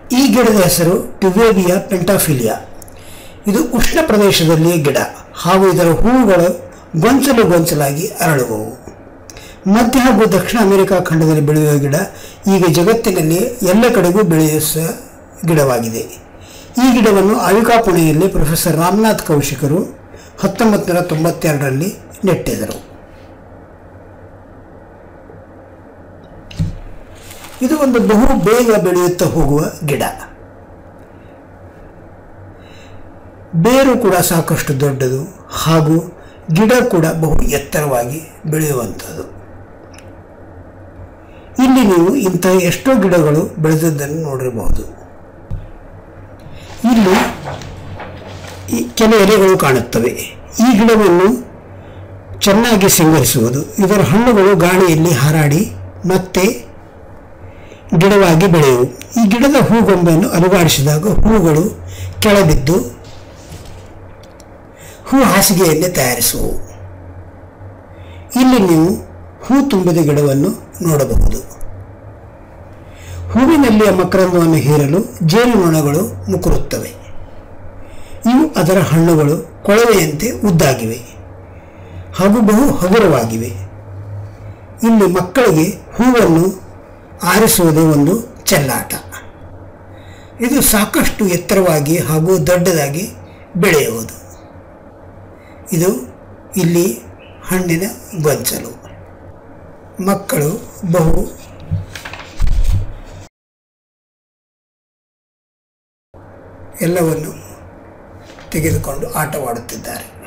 ಈ ಗಿಡದ ಹೆಸರು ಟ್ಯುವೇವಿಯಾ ಪೆಂಟಾಫಿಲಿಯಾ ಇದು ಉಷ್ಣ ಪ್ರದೇಶದಲ್ಲಿ ಗಿಡ ಹಾಗೂ ಇದರ ಹೂವುಗಳು ಗೊಂಚಲು ಗೊಂಚಲಾಗಿ ಅರಳುವವು ಮಧ್ಯ ಹಾಗೂ ದಕ್ಷಿಣ ಅಮೆರಿಕ ಖಂಡದಲ್ಲಿ ಬೆಳೆಯುವ ಗಿಡ ಈಗ ಜಗತ್ತಿನಲ್ಲಿ ಎಲ್ಲ ಕಡೆಗೂ ಬೆಳೆಯುವ ಸ- ಗಿಡವಾಗಿದೆ ಈ ಗಿಡವನ್ನು ಆಯುಕಾಪುಣೆಯಲ್ಲಿ ಪ್ರೊಫೆಸರ್ ರಾಮನಾಥ್ ಕೌಶಿಕರು ಹತ್ತೊಂಬತ್ತು ನೂರ ತೊಂಬತ್ತೆರಡರಲ್ಲಿ ನೆಟ್ಟಿದರು ಇದು ಒಂದು ಬಹು ಬೇಗ ಬೆಳೆಯುತ್ತಾ ಹೋಗುವ ಗಿಡ ಬೇರು ಕೂಡ ಸಾಕಷ್ಟು ದೊಡ್ಡದು ಹಾಗೂ ಗಿಡ ಕೂಡ ಬಹು ಎತ್ತರವಾಗಿ ಬೆಳೆಯುವಂಥದ್ದು ಇಲ್ಲಿ ನೀವು ಇಂತಹ ಎಷ್ಟೋ ಗಿಡಗಳು ಬೆಳೆದದ್ದನ್ನು ನೋಡಿರಬಹುದು ಇಲ್ಲಿ ಈ ಕೆಲ ಎಲೆಗಳು ಕಾಣುತ್ತವೆ ಈ ಗಿಡವನ್ನು ಚೆನ್ನಾಗಿ ಸಿಂಗರಿಸುವುದು ಇದರ ಹಣ್ಣುಗಳು ಗಾಳಿಯಲ್ಲಿ ಹಾರಾಡಿ ಮತ್ತೆ ಗಿಡವಾಗಿ ಬೆಳೆಯುವು ಈ ಗಿಡದ ಹೂಗೊಂಬೆಯನ್ನು ಅಲುಗಾಡಿಸಿದಾಗ ಹೂಗಳು ಕೆಳಬಿದ್ದು ಹೂ ಹಾಸಿಗೆಯನ್ನೇ ತಯಾರಿಸುವು ಇಲ್ಲಿ ನೀವು ಹೂ ತುಂಬಿದ ಗಿಡವನ್ನು ನೋಡಬಹುದು ಹೂವಿನಲ್ಲಿಯ ಮಕರಂದವನ್ನು ಹೀರಲು ಜೇನುನೊಣಗಳು ಮುಕುರುತ್ತವೆ ಇವು ಅದರ ಹಣ್ಣುಗಳು ಕೊಳವೆಯಂತೆ ಉದ್ದಾಗಿವೆ ಹಾಗೂ ಬಹು ಹಗುರವಾಗಿವೆ ಇಲ್ಲಿ ಮಕ್ಕಳಿಗೆ ಹೂವನ್ನು ಆರಿಸುವುದೇ ಒಂದು ಚೆಲ್ಲಾಟ ಇದು ಸಾಕಷ್ಟು ಎತ್ತರವಾಗಿ ಹಾಗೂ ದೊಡ್ಡದಾಗಿ ಬೆಳೆಯುವುದು ಇದು ಇಲ್ಲಿ ಹಣ್ಣಿನ ಗೊಂಚಲು ಮಕ್ಕಳು ಬಹು ಎಲ್ಲವನ್ನು ತೆಗೆದುಕೊಂಡು ಆಟವಾಡುತ್ತಿದ್ದಾರೆ